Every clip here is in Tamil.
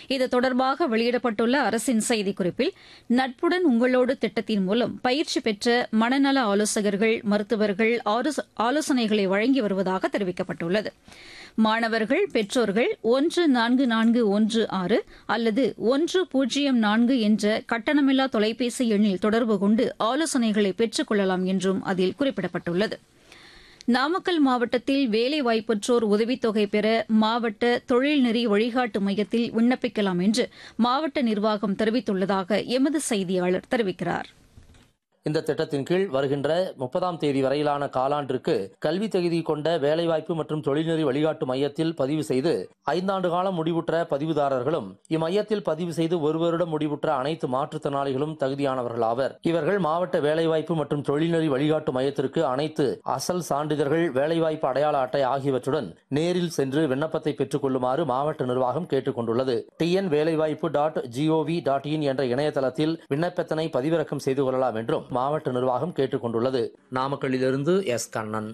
இது தொடர்பாக வெளியிடப்பட்டுள்ள அரசின் செய்திக்குறிப்பில் நட்புடன் உங்களோடு திட்டத்தின் மூலம் பயிற்சி பெற்ற மனநல ஆலோசகர்கள் மருத்துவர்கள் ஆலோசனைகளை வழங்கி வருவதாக தெரிவிக்கப்பட்டுள்ளது மாணவர்கள் பெற்றோர்கள் ஒன்று நான்கு நான்கு ஒன்று ஆறு அல்லது ஒன்று பூஜ்ஜியம் நான்கு என்ற கட்டணமில்லா தொலைபேசி எண்ணில் தொடர்பு கொண்டு ஆலோசனைகளை பெற்றுக் கொள்ளலாம் என்றும் அதில் குறிப்பிடப்பட்டுள்ளது நாமக்கல் மாவட்டத்தில் வேலைவாய்ப்பற்றோர் உதவித்தொகை பெற மாவட்ட தொழில்நெறி வழிகாட்டு மையத்தில் விண்ணப்பிக்கலாம் என்று மாவட்ட நிர்வாகம் தெரிவித்துள்ளதாக எமது செய்தியாளர் தெரிவிக்கிறார் இந்த திட்டத்தின் கீழ் வருகின்ற முப்பதாம் தேதி வரையிலான காலாண்டிற்கு கல்வி தகுதி கொண்ட வேலைவாய்ப்பு மற்றும் தொழில்நெறி வழிகாட்டு மையத்தில் பதிவு செய்து ஐந்தாண்டு காலம் முடிவுற்ற பதிவுதாரர்களும் இம்மையத்தில் பதிவு செய்து ஒரு வருடம் முடிவுற்ற அனைத்து மாற்றுத்திறனாளிகளும் தகுதியானவர்கள் ஆவர் இவர்கள் மாவட்ட வேலைவாய்ப்பு மற்றும் தொழில்நெறி வழிகாட்டு மையத்திற்கு அனைத்து அசல் சான்றிதழ்கள் வேலைவாய்ப்பு அடையாள அட்டை ஆகியவற்றுடன் நேரில் சென்று விண்ணப்பத்தை பெற்றுக் கொள்ளுமாறு மாவட்ட நிர்வாகம் கேட்டுக் கொண்டுள்ளது டிஎன் வேலைவாய்ப்பு டாட் ஜிஓவி டாட் இன் என்ற இணையதளத்தில் விண்ணப்பத்தினை பதிவிறக்கம் செய்து கொள்ளலாம் என்றும் மாவட்ட நிர்வாகம் கேட்டுக் கொண்டுள்ளது நாமக்கல்லிலிருந்து எஸ் கண்ணன்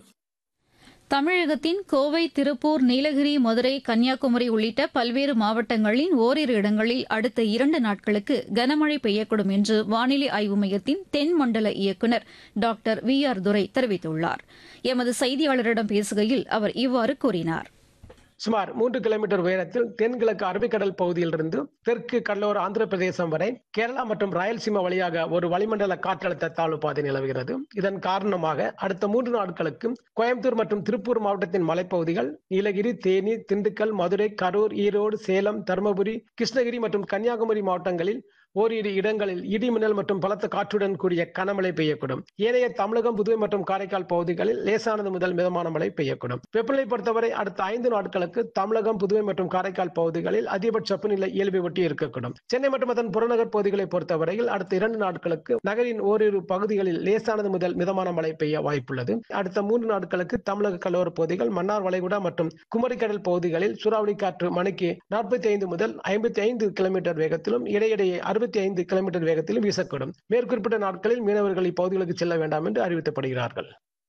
தமிழகத்தின் கோவை திருப்பூர் நீலகிரி மதுரை கன்னியாகுமரி உள்ளிட்ட பல்வேறு மாவட்டங்களின் ஓரிரு இடங்களில் அடுத்த இரண்டு நாட்களுக்கு கனமழை பெய்யக்கூடும் என்று வானிலை ஆய்வு மையத்தின் தென் மண்டல இயக்குநர் டாக்டர் வி ஆர் துரை தெரிவித்துள்ளார் எமது செய்தியாளரிடம் பேசுகையில் அவர் இவ்வாறு கூறினார் சுமார் மூன்று கிலோமீட்டர் உயரத்தில் தென்கிழக்கு அரபிக்கடல் பகுதியிலிருந்து தெற்கு கடலோர ஆந்திர பிரதேசம் வரை கேரளா மற்றும் ராயல்சீமா வழியாக ஒரு வளிமண்டல காற்றழுத்த தாழ்வு பாதை நிலவுகிறது இதன் காரணமாக அடுத்த மூன்று நாட்களுக்கு கோயம்புத்தூர் மற்றும் திருப்பூர் மாவட்டத்தின் மலைப்பகுதிகள் நீலகிரி தேனி திண்டுக்கல் மதுரை கரூர் ஈரோடு சேலம் தருமபுரி கிருஷ்ணகிரி மற்றும் கன்னியாகுமரி மாவட்டங்களில் ஓரிரு இடங்களில் இடி மின்னல் மற்றும் பலத்த காற்றுடன் கூடிய கனமழை பெய்யக்கூடும் ஏனைய தமிழகம் புதுவை மற்றும் காரைக்கால் பகுதிகளில் லேசானது முதல் மிதமான மழை பெய்யக்கூடும் வெப்பநிலை பொறுத்தவரை அடுத்த ஐந்து நாட்களுக்கு தமிழகம் புதுவை மற்றும் காரைக்கால் பகுதிகளில் அதிகபட்ச வெப்பநிலை இயல்பை ஒட்டி இருக்கக்கூடும் சென்னை மற்றும் அதன் புறநகர் பகுதிகளை பொறுத்தவரையில் அடுத்த இரண்டு நாட்களுக்கு நகரின் ஓரிரு பகுதிகளில் லேசானது முதல் மிதமான மழை பெய்ய வாய்ப்புள்ளது அடுத்த மூன்று நாட்களுக்கு தமிழக கடலோர பகுதிகள் மன்னார் வளைகுடா மற்றும் குமரிக்கடல் பகுதிகளில் சூறாவளி காற்று மணிக்கு நாற்பத்தி ஐந்து முதல் ஐம்பத்தி ஐந்து கிலோமீட்டர் வேகத்திலும் இடையிடையே அறுபத்தி ஐந்து கிலோமீட்டர் வேகத்திலும் வீசக்கூடும் மேற்குறிப்பிட்ட நாட்களில் மீனவர்கள் இப்பகுதிகளுக்கு செல்ல வேண்டாம் என்று அறிவிக்கப்படுகிறார்கள்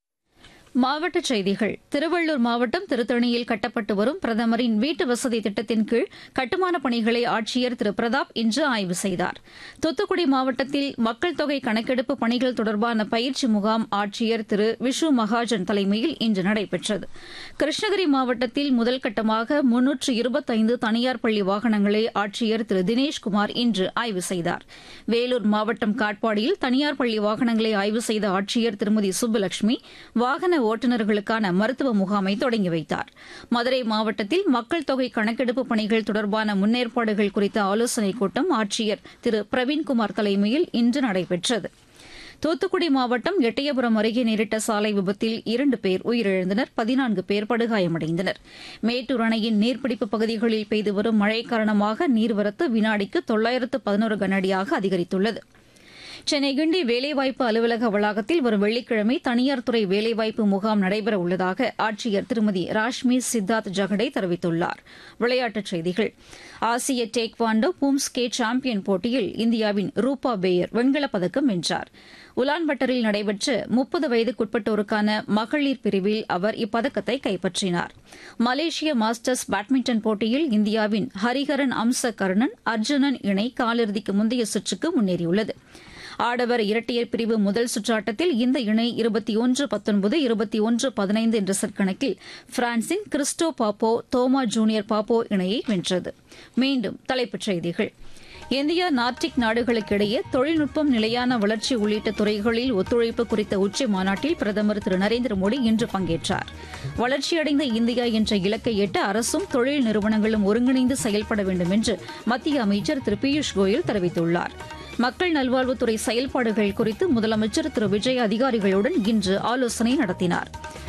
மாவட்டச் செய்திகள் திருவள்ளூர் மாவட்டம் திருத்தணியில் கட்டப்பட்டு வரும் பிரதமரின் வீட்டு வசதி திட்டத்தின் கீழ் கட்டுமானப் பணிகளை ஆட்சியர் திரு பிரதாப் இன்று ஆய்வு செய்தார் தூத்துக்குடி மாவட்டத்தில் மக்கள் தொகை கணக்கெடுப்பு பணிகள் தொடர்பான பயிற்சி முகாம் ஆட்சியர் திரு விஷு மகாஜன் தலைமையில் இன்று நடைபெற்றது கிருஷ்ணகிரி மாவட்டத்தில் முதல் கட்டமாக முன்னூற்று இருபத்தைந்து தனியார் பள்ளி வாகனங்களை ஆட்சியர் திரு தினேஷ்குமார் இன்று ஆய்வு செய்தார் வேலூர் மாவட்டம் காட்பாடியில் தனியார் பள்ளி வாகனங்களை ஆய்வு செய்த ஆட்சியர் திருமதி சுப்புலட்சுமி வாகன ஓட்டுநர்களுக்கான மருத்துவ முகாமை தொடங்கி வைத்தார் மதுரை மாவட்டத்தில் மக்கள் தொகை கணக்கெடுப்பு பணிகள் தொடர்பான முன்னேற்பாடுகள் குறித்த ஆலோசனைக் கூட்டம் ஆட்சியர் திரு பிரவீன்குமார் தலைமையில் இன்று நடைபெற்றது தூத்துக்குடி மாவட்டம் எட்டயபுரம் அருகே நேரிட்ட சாலை விபத்தில் இரண்டு பேர் உயிரிழந்தனர் பதினான்கு பேர் படுகாயமடைந்தனர் மேட்டூர் அணையின் நீர்பிடிப்பு பகுதிகளில் பெய்து வரும் மழை காரணமாக நீர்வரத்து வினாடிக்கு தொள்ளாயிரத்து பதினோரு கனஅடியாக அதிகரித்துள்ளது சென்னை கிண்டி வேலைவாய்ப்பு அலுவலக வளாகத்தில் வரும் வெள்ளிக்கிழமை தனியார் துறை வேலைவாய்ப்பு முகாம் நடைபெற உள்ளதாக ஆட்சியர் திருமதி ராஷ்மி சித்தார்த் ஜகடே தெரிவித்துள்ளார் விளையாட்டுச் செய்திகள் ஆசிய டேக்வாண்டோ பூம்ஸ்கே சாம்பியன் போட்டியில் இந்தியாவின் ரூபா பேயர் வெண்கலப் பதக்கம் வென்றார் உலான்பட்டரில் நடைபெற்ற முப்பது வயதுக்குட்பட்டோருக்கான மகளிர் பிரிவில் அவர் இப்பதக்கத்தை கைப்பற்றினார் மலேசிய மாஸ்டர்ஸ் பேட்மிண்டன் போட்டியில் இந்தியாவின் ஹரிஹரன் அம்ச கர்ணன் அர்ஜுனன் இணை காலிறுதிக்கு முந்தைய சுற்றுக்கு முன்னேறியுள்ளது ஆடவர் இரட்டையர் பிரிவு முதல் சுற்றாட்டத்தில் இந்த இணை இருபத்தி ஒன்று பத்தொன்பது இருபத்தி ஒன்று பதினைந்து என்ற செட் கணக்கில் பிரான்சின் கிறிஸ்டோ பாப்போ தோமா ஜூனியர் பாப்போ இணையை வென்றது மீண்டும் தலைப்புச் செய்திகள் இந்தியா நார்டிக் நாடுகளுக்கிடையே தொழில்நுட்பம் நிலையான வளர்ச்சி உள்ளிட்ட துறைகளில் ஒத்துழைப்பு குறித்த உச்சி மாநாட்டில் பிரதமர் திரு நரேந்திர மோடி இன்று பங்கேற்றார் வளர்ச்சியடைந்த இந்தியா என்ற இலக்கை எட்ட அரசும் தொழில் நிறுவனங்களும் ஒருங்கிணைந்து செயல்பட வேண்டும் என்று மத்திய அமைச்சர் திரு பியூஷ் கோயல் தெரிவித்துள்ளார் மக்கள் நல்வாழ்வுத்துறை செயல்பாடுகள் குறித்து முதலமைச்சர் திரு விஜய் அதிகாரிகளுடன் இன்று ஆலோசனை நடத்தினார்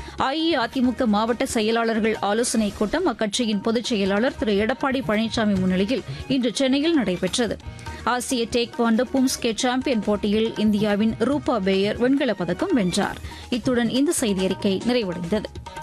அஇஅதிமுக மாவட்ட செயலாளர்கள் ஆலோசனைக் கூட்டம் அக்கட்சியின் பொதுச் செயலாளர் திரு எடப்பாடி பழனிசாமி முன்னிலையில் இன்று சென்னையில் நடைபெற்றது ஆசிய டேக்வாண்டோ பும்ஸ்கே சாம்பியன் போட்டியில் இந்தியாவின் ரூபா பேயர் வெண்கலப் பதக்கம் வென்றார் இத்துடன் இந்த செய்தியறிக்கை நிறைவடைந்தது